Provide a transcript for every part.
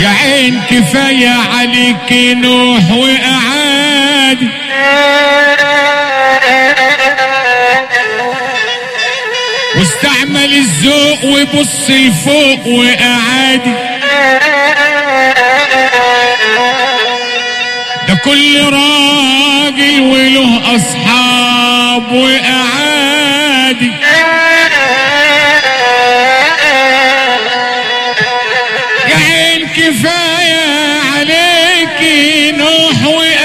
عين كفاية عليك نوح وأعادي واستعمل الذوق وبص لفوق وأعادي ده كل راجل وله أصحاب وأعادي يا عين كفاية عليك نوح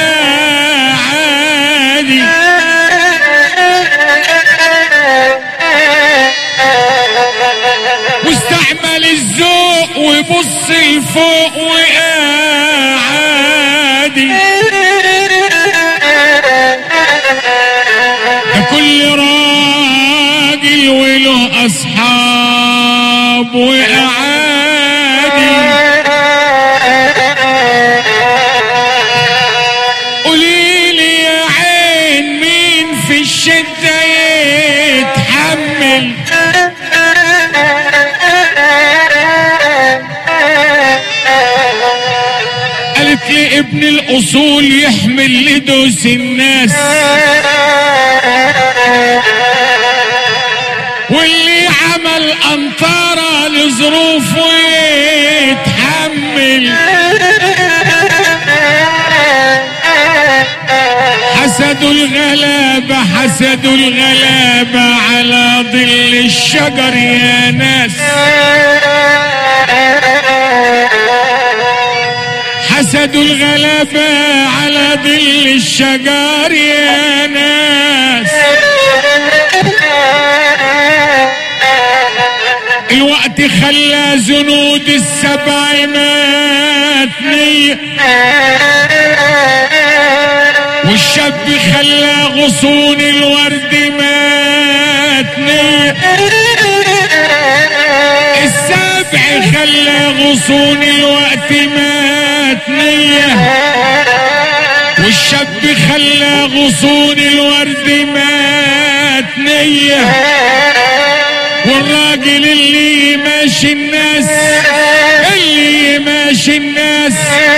وأعادي واستعمل الذوق وبص لفوق وأعادي ده كل راجل وله أصحاب وأعادي قوليلي يا عين مين في الشدة يتحمل قالت لي ابن الأصول يحمل لدوس الناس واللي عمل أنطارة لظروفه يتحمل حسدوا الغلابة حسدوا الغلابة على ظل الشجر يا ناس حسدوا الغلابة على ظل الشجر يا ناس الوقت خلى زنود السبع ماتنية والشاب خلى غصون الورد ماتنية السبع خلى غصون الوقت ماتنية والشاب خلى غصون الورد ماتنية والراجل اللي ماشي الناس اللي ماشي الناس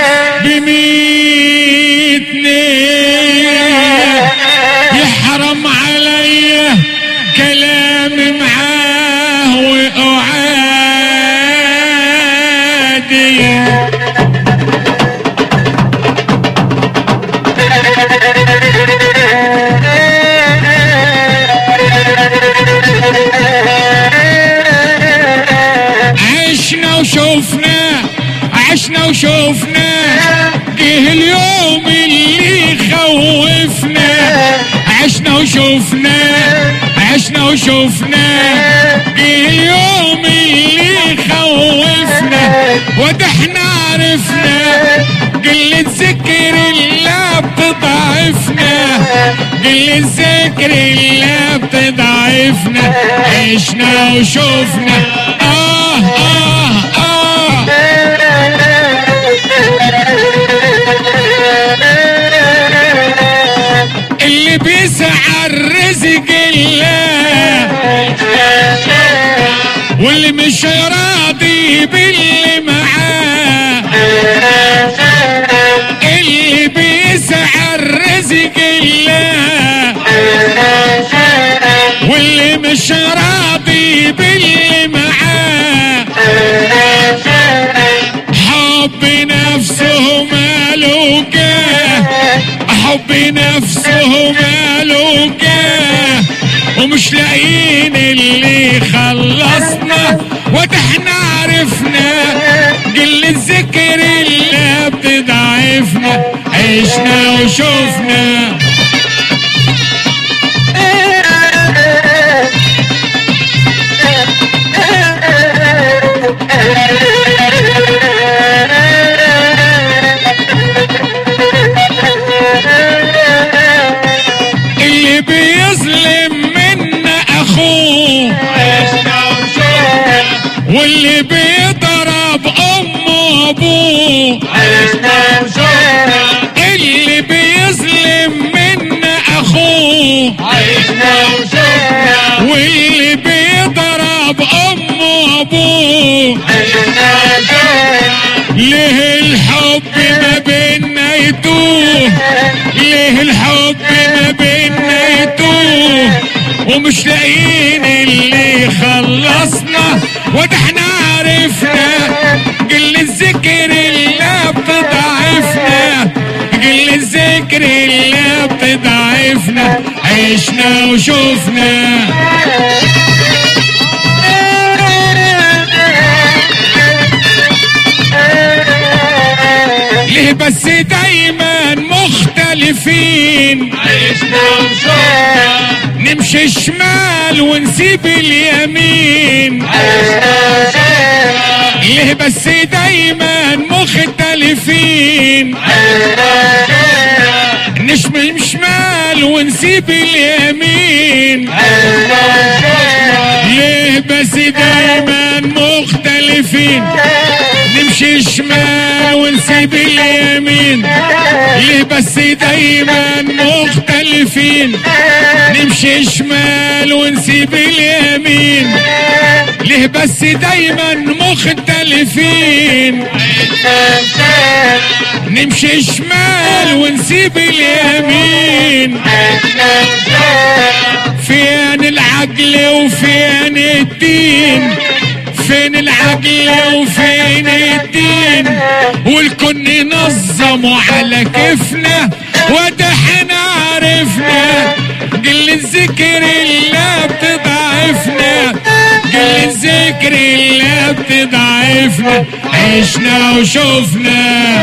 بميت نية يحرم عليا كلام معاه وأعادي عشنا وشوفنا عشنا وشوفنا جه اليوم اللي خوفنا عشنا وشوفنا عشنا وشوفنا جه اليوم اللي خوفنا ودحنا عرفنا قلة ذكر الله بتضعفنا قلة ذكر الله بتضعفنا عشنا وشوفنا آه آه آه اللي بيسعى الرزق الله واللي مش راضي باللي معاه اللي بيسعى الرزق الله واللي مش راضي باللي معاه حب نفسه ماله جاه حب نفسه ماله جاه ومش لاقيين اللي خلصنا وتحنا عرفنا قلة ذكر اللي بتضعفنا عشنا وشوفنا اللي بيظلم منا اخوه واللي بيضرب امه وابوه اللي بيظلم منا اخوه واللي بيضرب امه وابوه ليه الحب ما بينا يتوه ليه الحب ما بينا يتوه ومش لاقيين اللي يخلصنا وده احنا عرفنا قل الذكر اللي بتضعفنا قل الذكر اللي بتضعفنا عشنا وشوفنا ليه بس دايما مختلفين عشنا وشوفنا نمشي شمال ونسيب اليمين عشنا وشوفنا ليه بس دايما مختلفين عشنا وشوفنا نشمل شمال ونسيب اليمين عشنا وشوفنا ليه بس دايما مختلفين نمشي شمال ونسيب اليمين ليه بس دايما مختلفين نمشي شمال ونسيب اليمين ليه بس دايما مختلفين عشنا وشوفنا نمشي شمال ونسيب اليمين عشنا وشوفنا فين العقل وفين الدين فين العقل وفين الدين والكل نظموا على كيفنا وده احنا عرفنا قل الذكر اللي بتضعفنا قل الذكر اللي بتضعفنا عشنا وشوفنا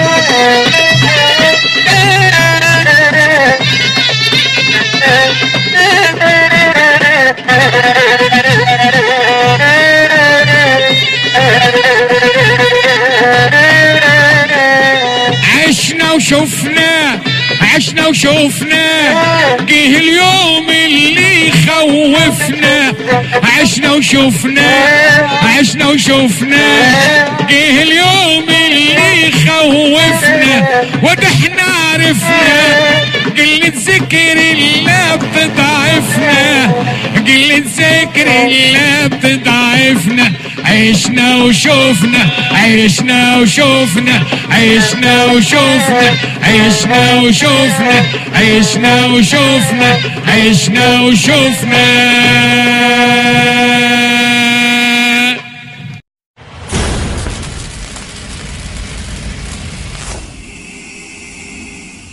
عشنا وشفنا عشنا وشفنا جه اليوم اللي يخوفنا عشنا وشفنا عشنا وشفنا جه اليوم اللي يخوفنا وده احنا عرفنا قلة ذكر اللي بتضعفنا قلة ذكر اللي بتضعفنا عشنا وشوفنا عشنا وشوفنا عشنا وشوفنا عشنا وشوفنا عشنا وشوفنا عشنا وشوفنا